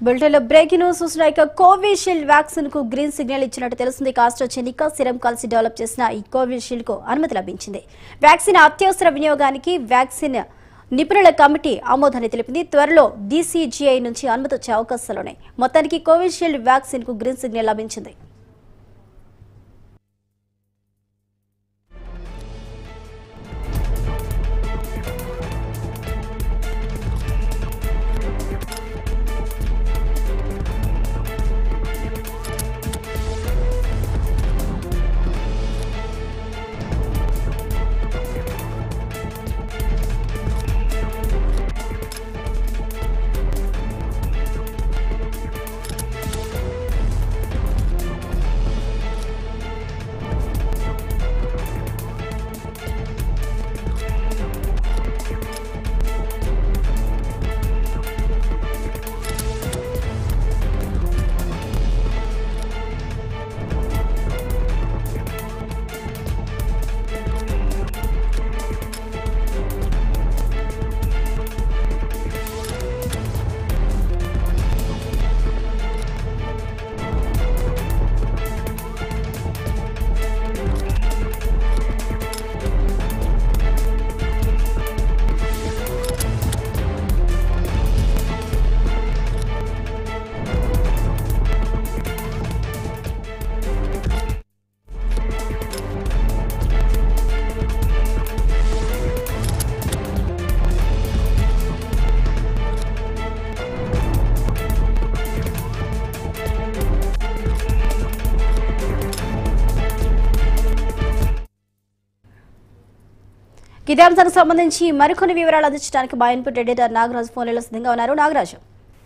బులెటిన్లో breaking news చూసిన ఇక కోవిషీల్డ్ వ్యాక్సిన్ కు గ్రీన్ సిగ్నల్ ఇచ్చినట్టు తెలుస్తుంది కాస్ట్రోచెనికా సిరం కలిసి డెవలప్ చేసిన ఈ కోవిషీల్డ్ కు అనుమతి లభించింది వ్యాక్సిన్ అత్యవసర వినియోగానికి వ్యాక్సిన్ నిపుణుల కమిటీ ఆమోదాన్ని తెలిపింది త్వరలో డీసీజీఐ నుంచి అనుమతి వచ్చే అవకాశాలున్నాయి మొత్తానికి కోవిషీల్డ్ వ్యాక్సిన్ కు గ్రీన్ సిగ్నల్ లభించింది ఇదే అంశానికి సంబంధించి మరికొన్ని వివరాలు అందించడానికి మా ఇన్పుట్ ఎడిటర్ నాగరాజు ఫోన్లలో సిద్ధంగా ఉన్నారు నాగరాజు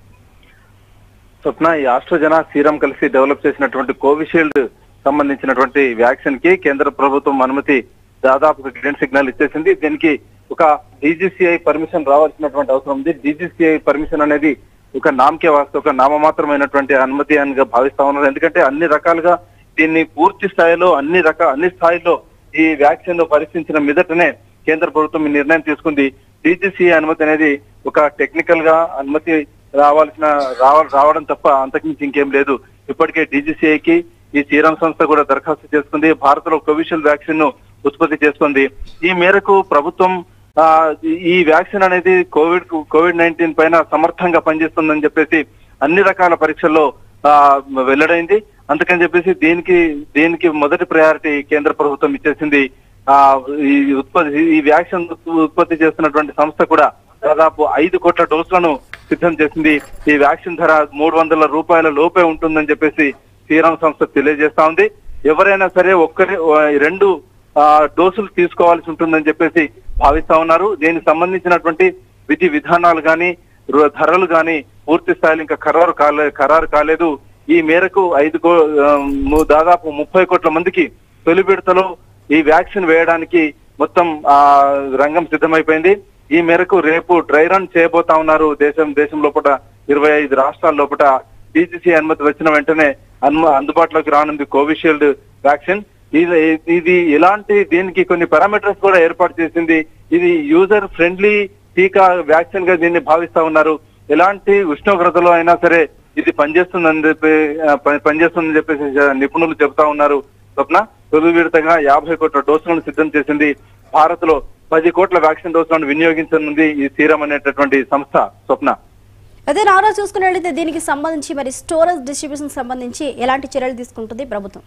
స్వప్న ఈ ఆస్ట్రోజన సీరం కలిసి డెవలప్ చేసినటువంటి కోవిషీల్డ్ సంబంధించినటువంటి వ్యాక్సిన్ కి కేంద్ర ప్రభుత్వం అనుమతి దాదాపు గ్రీన్ సిగ్నల్ ఇచ్చేసింది దీనికి ఒక డీజీసీఐ పర్మిషన్ రావాల్సినటువంటి అవసరం ఉంది డీజీసీఐ పర్మిషన్ అనేది ఒక నామకే వాస్తవ ఒక నామమాత్రమైనటువంటి అనుమతి అని భావిస్తా ఉన్నారు ఎందుకంటే అన్ని రకాలుగా దీన్ని పూర్తి స్థాయిలో అన్ని రకాల అన్ని స్థాయిలో ఈ వ్యాక్సిన్ పరీక్షించిన మీదటనే కేంద్ర ప్రభుత్వం ఈ నిర్ణయం తీసుకుంది డీజీసీఐ అనుమతి అనేది ఒక టెక్నికల్ గా అనుమతి రావాల్సిన రావ రావడం తప్ప అంతకుమించి ఇంకేం లేదు ఇప్పటికే డీజీసీఐకి ఈ సీరం సంస్థ కూడా దరఖాస్తు చేసుకుంది భారత్ లో కోవిషీల్డ్ వ్యాక్సిన్ ను ఉత్పత్తి చేస్తుంది ఈ మేరకు ప్రభుత్వం ఆ, ఈ వ్యాక్సిన్ అనేది కోవిడ్ కోవిడ్ నైన్టీన్ పైన సమర్థంగా పనిచేస్తుందని చెప్పేసి అన్ని రకాల పరీక్షల్లో ఆ, వెల్లడైంది అందుకని చెప్పేసి దీనికి దీనికి మొదటి ప్రయారిటీ కేంద్ర ప్రభుత్వం ఇచ్చేసింది ఆ ఈ ఉత్పత్తి ఈ వ్యాక్సిన్ ఉత్పత్తి చేస్తున్నటువంటి సంస్థ కూడా దాదాపు ఐదు కోట్ల డోసులను సిద్ధం చేసింది ఈ వ్యాక్సిన్ ధర మూడు వందల రూపాయల లోపే ఉంటుందని చెప్పేసి సీరం సంస్థ తెలియజేస్తా ఉంది ఎవరైనా సరే ఒక్కరి రెండు ఆ, డోసులు తీసుకోవాల్సి ఉంటుందని చెప్పేసి భావిస్తా ఉన్నారు దీనికి సంబంధించినటువంటి విధి విధానాలు గాని రు- ధరలు గాని పూర్తి స్థాయిలో ఇంకా ఖరారు కాలే ఖరారు కాలేదు ఈ మేరకు ఐదు కో ఆ, ము- దాదాపు ముప్పై కోట్ల మందికి తొలి విడతలో ఈ వ్యాక్సిన్ వేయడానికి మొత్తం ఆ రంగం సిద్ధమైపోయింది ఈ మేరకు రేపు డ్రై రన్ చేయబోతా ఉన్నారు దేశం దేశం లోపల ఇరవై ఐదు రాష్ట్రాల లోపల డీజీసీ అనుమతి వచ్చిన వెంటనే అను అందుబాటులోకి రానుంది కోవిషీల్డ్ వ్యాక్సిన్ ఇది ఇది ఇలాంటి దీనికి కొన్ని పారామీటర్స్ కూడా ఏర్పాటు చేసింది ఇది యూజర్ ఫ్రెండ్లీ టీకా వ్యాక్సిన్ గా దీన్ని భావిస్తా ఉన్నారు ఎలాంటి ఉష్ణోగ్రతలో అయినా సరే ఇది పనిచేస్తుందని చెప్పి ఆ, పని- పనిచేస్తుందని చెప్పేసి నిపుణులు చెబుతా ఉన్నారు స్వప్న తొలి విడతగా యాభై కోట్ల డోసులను సిద్ధం చేసింది భారత్ లో పది కోట్ల వ్యాక్సిన్ డోసులను వినియోగించనుంది ఈ సీరం అనేటటువంటి సంస్థ స్వప్న అదే నాగరాజు చూసుకున్నట్లయితే దీనికి సంబంధించి మరి స్టోరేజ్ డిస్ట్రిబ్యూషన్ సంబంధించి ఎలాంటి చర్యలు తీసుకుంటుంది ప్రభుత్వం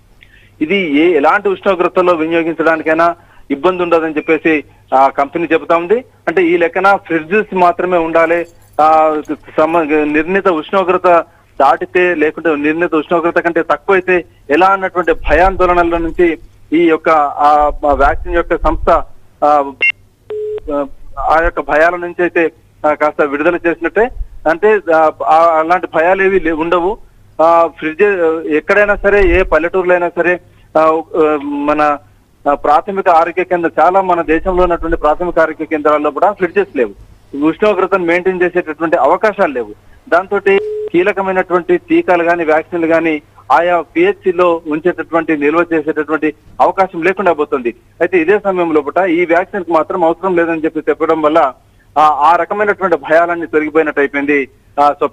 ఇది ఏ ఎలాంటి ఉష్ణోగ్రతలో వినియోగించడానికైనా ఇబ్బంది ఉండదని చెప్పేసి ఆ కంపెనీ చెబుతా ఉంది అంటే ఈ లెక్కన ఫ్రిడ్జెస్ మాత్రమే ఉండాలి ఆ సమ- నిర్ణీత ఉష్ణోగ్రత దాటితే లేకుంటే నిర్ణీత ఉష్ణోగ్రత కంటే తక్కువైతే ఎలా అన్నటువంటి భయాందోళనల నుంచి ఈ యొక్క ఆ వ్యాక్సిన్ యొక్క సంస్థ ఆ, ఆ యొక్క భయాల నుంచి అయితే ఆ, కాస్త విడుదల చేసినట్టే అంటే ఆ, ఆ- అలాంటి భయాలు ఏవి లే- ఉండవు ఆ ఫ్రిడ్జ్ ఎక్కడైనా సరే ఏ పల్లెటూరులో అయినా సరే ఆ, ఆ, మన ఆ, ప్రాథమిక ఆరోగ్య కేంద్ర చాలా మన దేశంలో ఉన్నటువంటి ప్రాథమిక ఆరోగ్య కేంద్రాల్లో కూడా ఫ్రిడ్జెస్ లేవు ఉష్ణోగ్రతను మెయింటైన్ చేసేటటువంటి అవకాశాలు లేవు దాంతో కీలకమైనటువంటి టీకాలు గాని వ్యాక్సిన్లు గాని ఆయా పిహెచ్సి లో ఉంచేటటువంటి నిల్వ చేసేటటువంటి అవకాశం లేకుండా పోతుంది అయితే ఇదే సమయంలో పూట ఈ వ్యాక్సిన్ కి మాత్రం అవసరం లేదని చెప్పి చెప్పడం వల్ల ఆ ఆ రకమైనటువంటి భయాలన్నీ తొలగిపోయినట్టు అయిపోయింది ఆ స్వప్న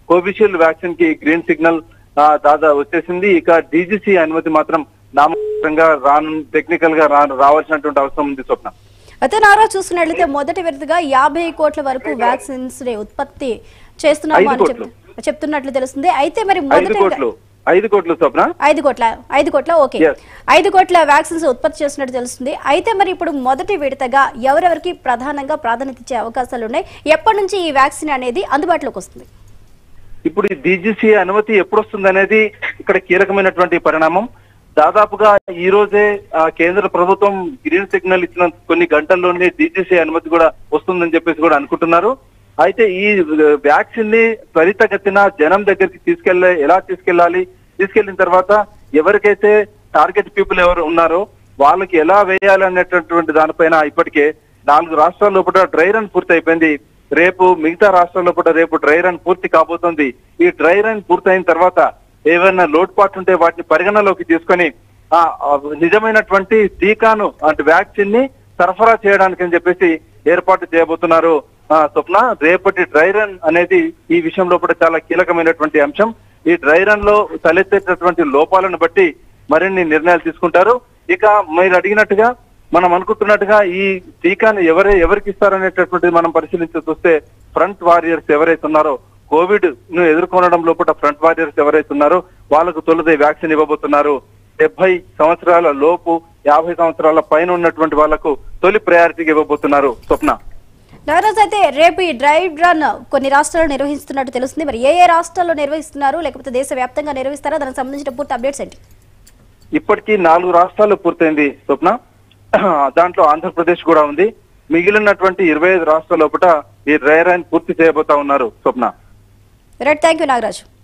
కోవిషీల్డ్ వ్యాక్సిన్ కి గ్రీన్ సిగ్నల్ ఆ, దాదా వచ్చేసింది ఇక డీజీసీ అనుమతి మాత్రం నామమాత్రంగా రాను టెక్నికల్ గా రా రావాల్సినటువంటి అవసరం ఉంది స్వప్న అయితే నారా చూస్తున్నట్లయితే మొదటి విడతగా యాభై కోట్ల వరకు వ్యాక్సిన్స్ ని ఉత్పత్తి చేస్తున్నాము ఐదు అని కోట్లు. చెప్- చెప్తున్నట్లు తెలుస్తుంది అయితే మరి ఐదు మొదటి కోట్లు ఐదు కోట్లు స్వప్న ఐదు కోట్ల ఐదు కోట్ల ఓకే Yes. ఐదు కోట్ల వ్యాక్సిన్స్ ఉత్పత్తి చేస్తున్నట్టు తెలుస్తుంది అయితే మరి ఇప్పుడు మొదటి విడతగా ఎవరెవరికి ప్రధానంగా ప్రాధాన్యత ఇచ్చే అవకాశాలు ఉన్నాయి ఎప్పటి నుంచి ఈ వ్యాక్సిన్ అనేది అందుబాటులోకి వస్తుంది ఇప్పుడు ఈ డీజీసీ అనుమతి ఎప్పుడు వస్తుంది అనేది ఇక్కడ కీలకమైనటువంటి పరిణామం దాదాపుగా ఈ రోజే ఆ, కేంద్ర ప్రభుత్వం గ్రీన్ సిగ్నల్ ఇచ్చిన కొన్ని గంటల్లోనే డీజీసీ అనుమతి కూడా వస్తుందని చెప్పేసి కూడా అనుకుంటున్నారు అయితే ఈ వ్యాక్సిన్ ని త్వరితగతిన జనం దగ్గరికి తీసుకెళ్లే ఎలా తీసుకెళ్లాలి తీసుకెళ్లిన తర్వాత ఎవరికైతే టార్గెట్ పీపుల్ ఎవరు ఉన్నారో వాళ్ళకి ఎలా వేయాలి అనేటటువంటి దానిపైన ఇప్పటికే నాలుగు రాష్ట్రాల లోపల డ్రై రన్ పూర్తి అయిపోయింది రేపు మిగతా రాష్ట్రాల్లో కూడా రేపు డ్రై రన్ పూర్తి కాబోతోంది ఈ డ్రై రన్ పూర్తయిన తర్వాత ఏవైనా లోటుపాట్లు ఉంటే వాటిని పరిగణలోకి తీసుకొని ఆ ఆ నిజమైనటువంటి టీకాను అంటే వ్యాక్సిన్ ని సరఫరా చేయడానికి అని చెప్పేసి ఏర్పాటు చేయబోతున్నారు ఆ, స్వప్న రేపటి డ్రై రన్ అనేది ఈ విషయంలో కూడా చాలా కీలకమైనటువంటి అంశం ఈ డ్రై రన్ లో తలెత్తేటటువంటి లోపాలను బట్టి మరిన్ని నిర్ణయాలు తీసుకుంటారు ఇక మీరు అడిగినట్టుగా మనం అనుకుంటున్నట్టుగా ఈ టీకాను ఎవరే ఎవరికి ఇస్తారనేటటువంటిది మనం పరిశీలించి చూస్తే ఫ్రంట్ వారియర్స్ ఎవరైతే ఉన్నారో కోవిడ్ ను ఎదుర్కొనడం లోపల ఫ్రంట్ వారియర్స్ ఎవరైతే ఉన్నారో వాళ్ళకు తొలుత ఈ వ్యాక్సిన్ ఇవ్వబోతున్నారు డెబ్బై సంవత్సరాల లోపు యాభై సంవత్సరాల పైన ఉన్నటువంటి వాళ్లకు తొలి ప్రయారిటీగా ఇవ్వబోతున్నారు స్వప్న నాగరాజ్ అయితే రేపు ఈ డ్రైవ్ రన్ కొన్ని రాష్ట్రాల్లో నిర్వహిస్తున్నట్టు తెలుస్తుంది మరి ఏ ఏ రాష్ట్రాల్లో నిర్వహిస్తున్నారు లేకపోతే దేశవ్యాప్తంగా నిర్వహిస్తారా దానికి సంబంధించిన పూర్తి అప్డేట్స్ ఏంటి ఇప్పటికీ నాలుగు రాష్ట్రాలు పూర్తయింది స్వప్న దాంట్లో ఆంధ్రప్రదేశ్ కూడా ఉంది మిగిలినటువంటి ఇరవై ఐదు రాష్ట్రాల లోపల ఈ డ్రై రన్ పూర్తి చేయబోతా ఉన్నారు Swapna right thank you Nagaraju